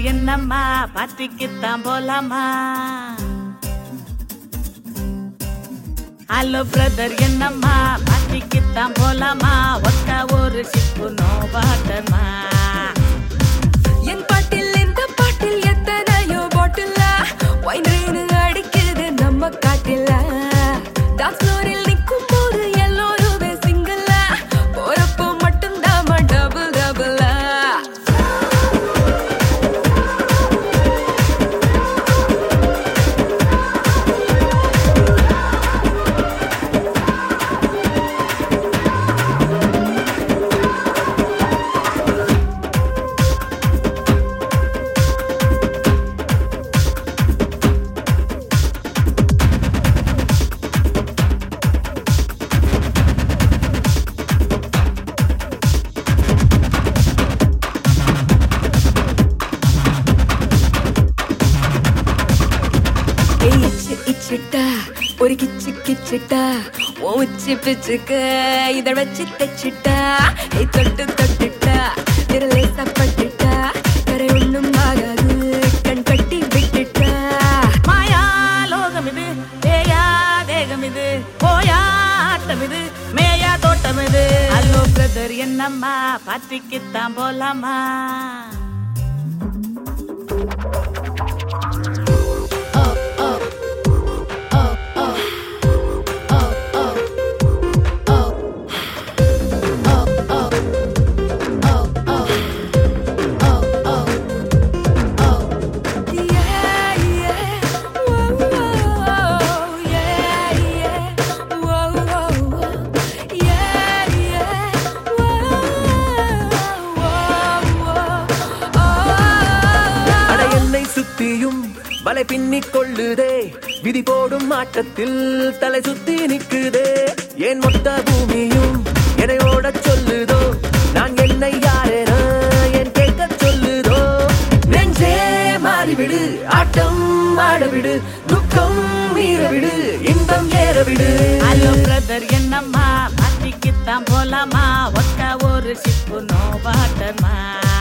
என்னம்மா பார்ட்டிக்குத்தான் போலாமா hello brother என்னம்மா பார்ட்டிக்குத்தான் போலாமா ஒத்த ஒரு ஷிப்பு நோ வாட்டர்மா என் பாட்டில் இந்த பாட்டில் எத்தனையோ பாட்டில் ஒயின் ரெயின் அடிக்குது நம்ம காட்டில் டான்ஸ் ஃப்ளோரில் நிற்கும் போது எல்லோருமே சிங்கிள் போறப்போ மட்டும்தான் டபுள் டபுள் இச்சு இச்சிட்டா ஒரு கிச்சு கிச்சிட்டா ஓ உச்சி பிச்சுக்கு இத வச்சு தச்சிட்டா ஏய் தொட்டு தொட்டுட்டா விரலை சப்பட்டுட்டா கரை ஒண்ணும் ஆகாது கண் கட்டி விட்டுட்டா மாயா லோகம் இது தேயா தேகம் இது போயா ஆட்டம் இது மேயா தோட்டம் இது ஹலோ பிரதர் என்னம்மா பார்ட்டிக்குத்தான் போலாமா Yeah, yeah. Whoa, whoa. Yeah, yeah. Whoa, whoa, whoa. Yeah, yeah. Whoa, whoa, whoa. அட என்னை சுத்தியும் வலை பின்னிக் கொள்ளுதே விதி போடும் ஆட்டத்தில் தலை சுத்தி நிக்குதே ஏன் மொத்த பூமியும் என்னை ஓடச் சொல்லுதோ நான் என்னை யாரென என் கேட்க சொல்லுதோ நெஞ்சே மாறிவிடு ஆட்டம் ஆடவிடு துக்கம் மீறவிடு இன்பம் ஏறவிடு ஹலோ பிரதர் என்னம்மா பார்ட்டிக்குத்தான் போலாமா ஒத்த ஒரு ஷிப்பு நோ வாட்டர்மா